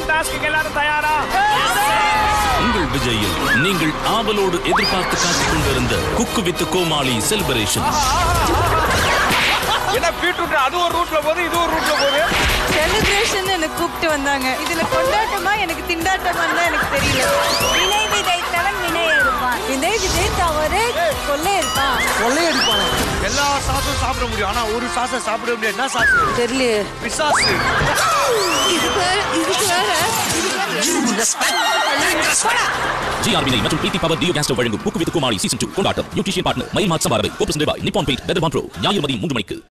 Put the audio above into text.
final task எல்லாரும் தயாரா உங்கள் விஜயில் நீங்கள் ஆவலோடு எதிர்பார்த்து காத்துக் கொண்டிருந்த குக்கு வித் கோமாளி செலிப்ரேஷன் என்ன பீட்ரூட் அது ஒரு ரூட்ல போகுது இது ஒரு ரூட்ல போகுது செலிப்ரேஷன் எனக்கு கூப்பிட்டு வந்தாங்க இதுல கொண்டாட்டமா எனக்கு திண்டாட்டமா தான் எனக்கு தெரியல வினை விதைத்தவன் வினை இருப்பான் விதை விதை தவறு கொள்ளை இருப்பான் கொள்ளையடிப்பானே எல்லா சாஸும் சாப்பிட முடியும் ஆனா ஒரு சாஸை சாப்பிட முடியாது என்ன சாஸ் தெரியலையே பிசாசு இதுக்கு வேற இதுக்கு வேற ஜிஆர்பினை மற்றும் பிடி பவர் டியோ கேஸ்டர் வழங்கும் cook with Komali season two கொண்டாட்டம் நியூட்ரிஷன் பார்ட்னர் மயில் மார்க் சபாரவை கோபஸ் நிர்வாய் நிப்பான் பெயிண்ட் வெதர் ப்ரோ ஞாயிறு மதியம் மூன்று மணிக்கு